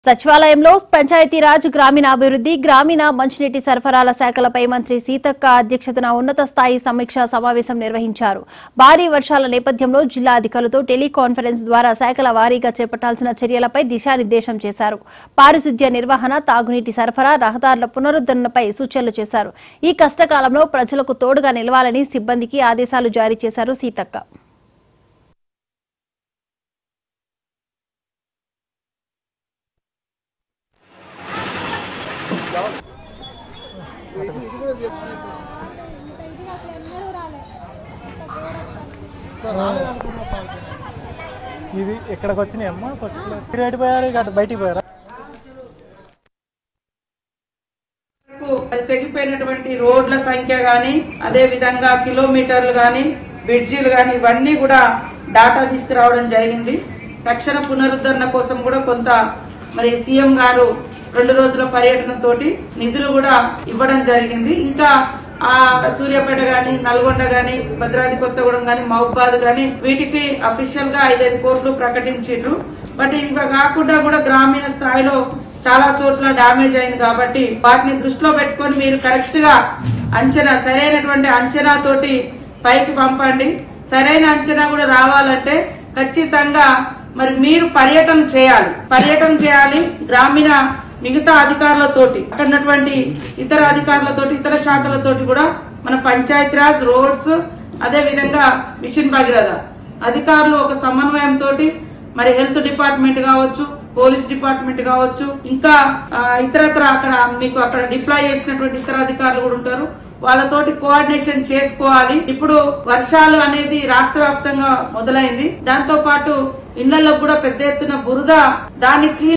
సచివాలయంలో పంచాయతీరాజ్ గ్రామీణాభివృద్ధి గ్రామీణ మంచినీటి సరఫరాల శాఖలపై మంత్రి సీతక్క అధ్యక్షతన ఉన్నత స్థాయి సమీక్షా సమావేశం నిర్వహించారు భారీ వర్షాల నేపథ్యంలో జిల్లా అధికారులతో టెలికాన్ఫరెన్స్ ద్వారా శాఖల వారీగా చేపట్టాల్సిన చర్యలపై దిశానిర్దేశం చేశారు పారిశుద్ధ్య నిర్వహణ తాగునీటి సరఫరా రహదారుల పునరుద్ధరణపై సూచనలు చేశారు ఈ కష్టకాలంలో ప్రజలకు తోడుగా నిలవాలని సిబ్బందికి ఆదేశాలు జారీ చేశారు సీతక్క ఇది ఇక్కడికి వచ్చినాయి అమ్మా ఫస్ట్ మీరు ఎడిపోయారు ఇక అటు బయటికి పోయారా వరకు మరి తెగిపోయినటువంటి రోడ్ల సంఖ్య గాని అదే విధంగా కిలోమీటర్లు గాని బ్రిడ్జిలు గాని ఇవన్నీ కూడా డాటా తీసుకురావడం జరిగింది తక్షణ పునరుద్ధరణ కోసం కూడా కొంత మరి సీఎం గారు రెండు రోజుల పర్యటన తోటి నిధులు కూడా ఇవ్వడం జరిగింది ఇంకా ఆ సూర్యాపేట గాని నల్గొండ గాని భద్రాద్రి కొత్తగూడెం గాని మహబాద్ గాని వీటికి అఫీషియల్ గా ఐదైదు కోట్లు ప్రకటించిండ్రు బట్ ఇంకా కాకుండా కూడా గ్రామీణ స్థాయిలో చాలా చోట్ల డామేజ్ అయింది కాబట్టి వాటిని దృష్టిలో పెట్టుకొని మీరు కరెక్ట్ గా అంచనా సరైనటువంటి అంచనా తోటి పైకి పంపండి సరైన అంచనా కూడా రావాలంటే ఖచ్చితంగా మరి మీరు పర్యటన చేయాలి పర్యటన చేయాలి గ్రామీణ మిగతా అధికారులతోటి అక్కడ ఉన్నటువంటి ఇతర అధికారులతోటి ఇతర శాఖలతోటి కూడా మన పంచాయతీరాజ్ రోడ్స్ అదే విధంగా మిషన్ భగీరథ అధికారులు ఒక సమన్వయం తోటి మరి హెల్త్ డిపార్ట్మెంట్ కావచ్చు పోలీస్ డిపార్ట్మెంట్ కావచ్చు ఇంకా ఆ, ఇతరత్ర అక్కడ మీకు అక్కడ డిప్లాయ్ చేసినటువంటి ఇతర అధికారులు కూడా ఉంటారు వాళ్ళతోటి కోఆర్డినేషన్ చేసుకోవాలి ఇప్పుడు వర్షాలు అనేది రాష్ట్ర వ్యాప్తంగా మొదలైంది దాంతో పాటు ఇళ్లలో కూడా పెద్ద ఎత్తున బురద దాన్ని క్లీన్